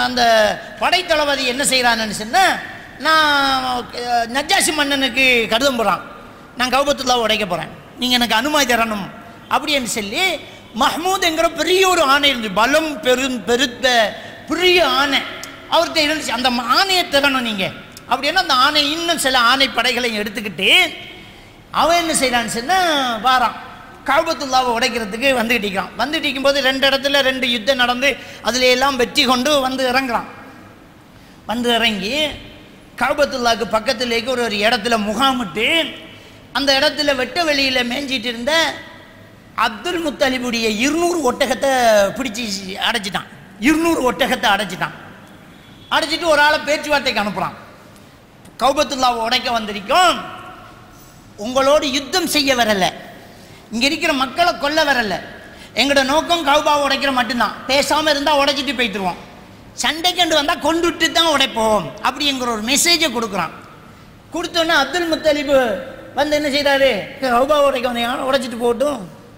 அந்த படைத்தளபதி என்ன செய்கிறான்னு சொன்னால் நான் அஹ், நஜ்ஜாசி மன்னனுக்கு கடிதம் போகிறான் நான் கௌபத்துல்லாவை உடைக்க போகிறேன் நீங்கள் எனக்கு அனுமதி தரணும் அப்படின்னு சொல்லி மஹ்மூதுங்கிற பெரிய ஒரு ஆணை இருந்துச்சு பலம் பெரும் பெருத்த பெரிய ஆணை அவர்கிட்ட இருந்துச்சு அந்த ஆணையை தரணும் நீங்கள் அப்படின்னா அந்த ஆணை இன்னும் சில ஆணை படைகளையும் எடுத்துக்கிட்டு அவன் என்ன செய்கிறான்னு சொன்னால் வாரான் காபத்துல்லாவை உடைக்கிறதுக்கு வந்துகிட்டு இருக்கிறான் வந்துட்டு இருக்கும்போது ரெண்டு இடத்துல ரெண்டு யுத்தம் நடந்து அதுல எல்லாம் வெற்றி கொண்டு வந்து இறங்குறான் வந்து இறங்கி காபத்துல்லாவுக்கு பக்கத்துலேக்கு ஒரு ஒரு இடத்துல முகாமிட்டு அந்த இடத்துல வெட்ட வெளியில் மேய்ஞ்சிட்டு இருந்த அப்துல் முத்தலிபுடைய இருநூறு ஒட்டகத்தை பிடிச்சி அடைச்சிட்டான் இருநூறு ஒட்டகத்தை அடைச்சிட்டான் அடைச்சிட்டு ஒரு ஆளை பேச்சுவார்த்தைக்கு அனுப்புகிறான் கௌபத்துல்லாவை உடைக்க வந்திருக்கோம் உங்களோடு யுத்தம் செய்ய வரல இங்கே இருக்கிற மக்களை கொல்ல வரல எங்களோட நோக்கம் கௌபாவை உடைக்கிற மட்டும்தான் பேசாமல் இருந்தால் உடைச்சிட்டு போய்த்துருவோம் சண்டைக்கண்டு வந்தால் கொண்டுட்டு தான் உடைப்போம் அப்படிங்கிற ஒரு மெசேஜை கொடுக்குறான் கொடுத்தோன்னே அப்துல் முத்தலிபு வந்து என்ன செய்கிறாரு கௌபா உடைக்க வந்தீங்க உடைச்சிட்டு போகட்டும்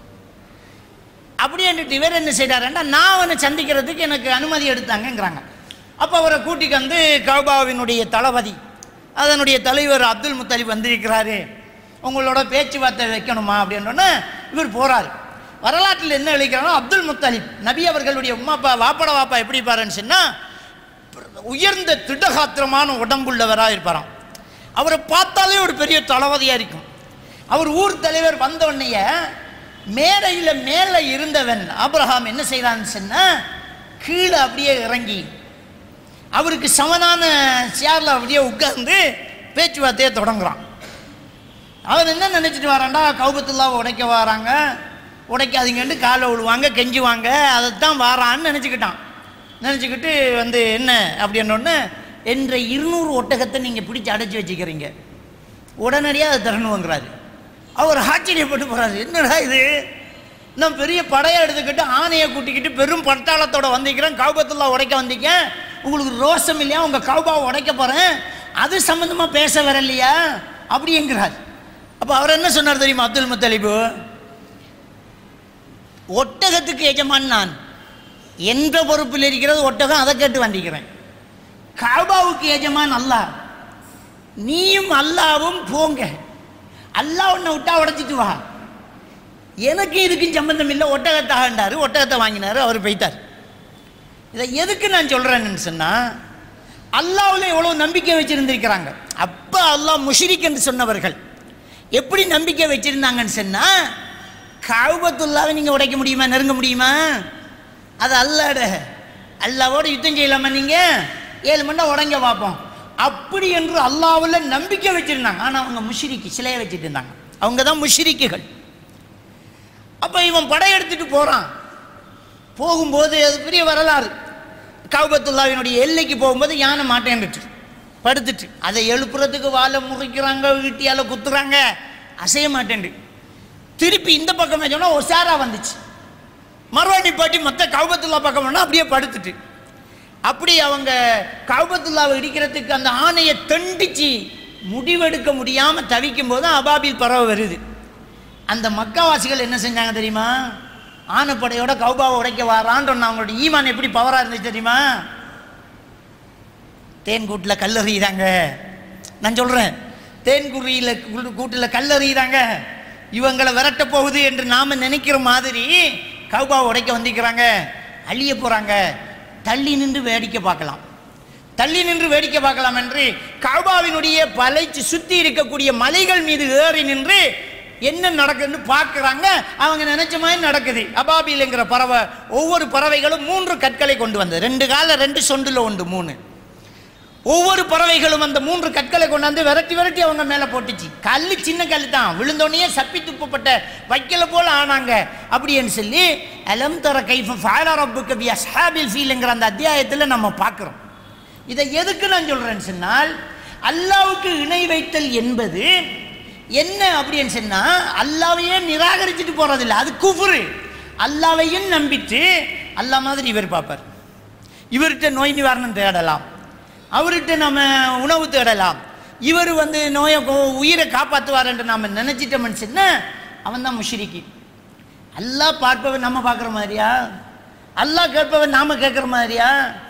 அப்படின்ட்டு இவர் என்ன செய்கிறாருன்னா நான் அவனை சந்திக்கிறதுக்கு எனக்கு அனுமதி எடுத்தாங்கங்கிறாங்க அப்போ அவரை கூட்டிக்கு வந்து கௌபாவினுடைய தளபதி அதனுடைய தலைவர் அப்துல் முத்தலிப் வந்திருக்கிறாரு உங்களோட பேச்சுவார்த்தை வைக்கணுமா அப்படின்னோடனே இவர் போகிறார் வரலாற்றில் என்ன எழுதிக்கிறானோ அப்துல் முத்தலிப் நபி அவர்களுடைய உமாப்பா வாப்பட வாப்பா எப்படி பாருன்னு சொன்னால் உயர்ந்த திடகாத்திரமான உடம்புள்ளவராக இருப்பாராம் அவரை பார்த்தாலே ஒரு பெரிய தளபதியாக இருக்கும் அவர் ஊர் தலைவர் வந்த உடனேயே மேடையில் மேலே இருந்தவன் ஆபிரகாம் என்ன செய்கிறான்னு சொன்னால் கீழே அப்படியே இறங்கி அவருக்கு சமனான சேரில் அப்படியே உட்கார்ந்து பேச்சுவார்த்தையை தொடங்குறான் அவன் என்ன நினச்சிட்டு வரான்டா கௌபத்துல்லாவை உடைக்க வராங்க உடைக்காதீங்கன்ட்டு காலை விழுவாங்க கெஞ்சுவாங்க அதைத்தான் வாரான்னு நினச்சிக்கிட்டான் நினச்சிக்கிட்டு வந்து என்ன அப்படின்னொடனே என்ற இருநூறு ஒட்டகத்தை நீங்கள் பிடிச்சி அடைச்சி வச்சுக்கிறீங்க உடனடியாக அதை தரணுங்கிறாரு அவர் ஆச்சரியப்பட்டு போகிறாரு என்னடா இது நான் பெரிய படையை எடுத்துக்கிட்டு ஆணையை கூட்டிக்கிட்டு பெரும் பட்டாளத்தோட வந்திருக்கிறேன் கௌபத்துல்லா உடைக்க வந்திருக்கேன் உங்களுக்கு ரோஷம் இல்லையா உங்கள் கௌபாவை உடைக்க போகிறேன் அது சம்மந்தமாக பேச வரலையா அப்படிங்கிறார் அப்போ அவர் என்ன சொன்னார் தெரியுமா அப்துல் முத்தலிபு ஒட்டகத்துக்கு எஜமான் நான் என்ற பொறுப்பில் இருக்கிறது ஒட்டகம் அதை கேட்டு வந்திருக்கிறேன் காபாவுக்கு எஜமான் அல்லாஹ் நீயும் அல்லாவும் போங்க அல்லாஹ் உன்னை விட்டா உடைச்சிட்டு வா எனக்கு இதுக்கும் சம்பந்தம் இல்லை ஒட்டகத்தாகண்டாரு ஒட்டகத்தை வாங்கினாரு அவர் போய்த்தார் இதை எதுக்கு நான் சொல்கிறேன்னு சொன்னால் அல்லாவில் எவ்வளோ நம்பிக்கை வச்சுருந்துருக்கிறாங்க அப்போ அல்லாஹ் முஷிரிக் என்று சொன்னவர்கள் எப்படி நம்பிக்கை வச்சுருந்தாங்கன்னு சொன்னால் காபத்துல்லாவை நீங்கள் உடைக்க முடியுமா நெருங்க முடியுமா அது அல்லாட அல்லாவோட யுத்தம் செய்யலாமா நீங்கள் ஏழு மணி நேரம் உடங்க பார்ப்போம் அப்படி என்று அல்லாவில் நம்பிக்கை வச்சுருந்தாங்க ஆனால் அவங்க முஷிரிக்கு சிலையை வச்சுட்டு இருந்தாங்க அவங்க தான் முஷிரிக்குகள் அப்போ இவன் படையெடுத்துட்டு போகிறான் போகும்போது அது பெரிய வரலாறு கௌபத்துல்லாவினுடைய எல்லைக்கு போகும்போது யானை மாட்டேன்னுட்டு படுத்துட்டு அதை எழுப்புறதுக்கு வாழை முறிக்கிறாங்க வீட்டியால் குத்துறாங்க அசைய மாட்டேன்டு திருப்பி இந்த பக்கம் சொன்னால் ஒசாரா வந்துச்சு மறுவாடி பாட்டி மற்ற கௌபத்துல்லா பக்கம் வேணா அப்படியே படுத்துட்டு அப்படி அவங்க கௌபத்துல்லாவை இடிக்கிறதுக்கு அந்த ஆணையை தண்டிச்சு முடிவெடுக்க முடியாமல் தவிக்கும் போது அபாபில் பறவை வருது அந்த மக்காவாசிகள் என்ன செஞ்சாங்க தெரியுமா ஆனைப்படையோட கௌபாவை உடைக்க வாரான்னு அவங்களோட ஈமான் எப்படி பவராக இருந்துச்சு தெரியுமா தேன் கூட்டில் கல்லறிகிறாங்க நான் சொல்கிறேன் தேன் குருவியில் கூட்டில் கல்லறிகிறாங்க இவங்களை விரட்ட போகுது என்று நாம் நினைக்கிற மாதிரி கௌபாவை உடைக்க வந்திருக்கிறாங்க அழிய போகிறாங்க தள்ளி நின்று வேடிக்கை பார்க்கலாம் தள்ளி நின்று வேடிக்கை பார்க்கலாம் என்று கௌபாவினுடைய பலைச்சு சுற்றி இருக்கக்கூடிய மலைகள் மீது ஏறி நின்று என்ன நடக்குதுன்னு பார்க்குறாங்க அவங்க நினைச்ச மாதிரி நடக்குது அபாபில்ங்கிற பறவை ஒவ்வொரு பறவைகளும் மூன்று கற்களை கொண்டு வந்தது ரெண்டு கால ரெண்டு சொண்டுல உண்டு மூணு ஒவ்வொரு பறவைகளும் அந்த மூன்று கற்களை கொண்டாந்து விரட்டி விரட்டி அவங்க மேலே போட்டுச்சு கல் சின்ன கல் தான் விழுந்தோடனே சப்பி துப்பப்பட்ட வைக்கல போல ஆனாங்க அப்படின்னு சொல்லி அலம் தர கைஃப ஃபாலா ரப்புக்கு பி அஸ்ஹாபில் ஃபீல்ங்கிற அந்த அத்தியாயத்தில் நம்ம பார்க்குறோம் இதை எதுக்கு நான் சொல்கிறேன்னு சொன்னால் அல்லாவுக்கு இணை வைத்தல் என்பது என்ன அப்படின்னு சொன்னால் அல்லாவையே நிராகரிச்சுட்டு போகிறதில்ல அது குஃபுரு அல்லாவையும் நம்பிட்டு அல்லா மாதிரி இவர் பார்ப்பார் இவர்கிட்ட நோய் நிவாரணம் தேடலாம் அவர்கிட்ட நம்ம உணவு தேடலாம் இவர் வந்து நோயை கோ- உயிரை காப்பாற்றுவார் என்று நாம் நினச்சிட்டோம்னு சொன்னால் அவன் தான் முஷிரிக்கி அல்லாஹ் பார்ப்பவன் நம்ம பார்க்குற மாதிரியா அல்லாஹ் கேட்பவன் நாம் கேட்குற மாதிரியா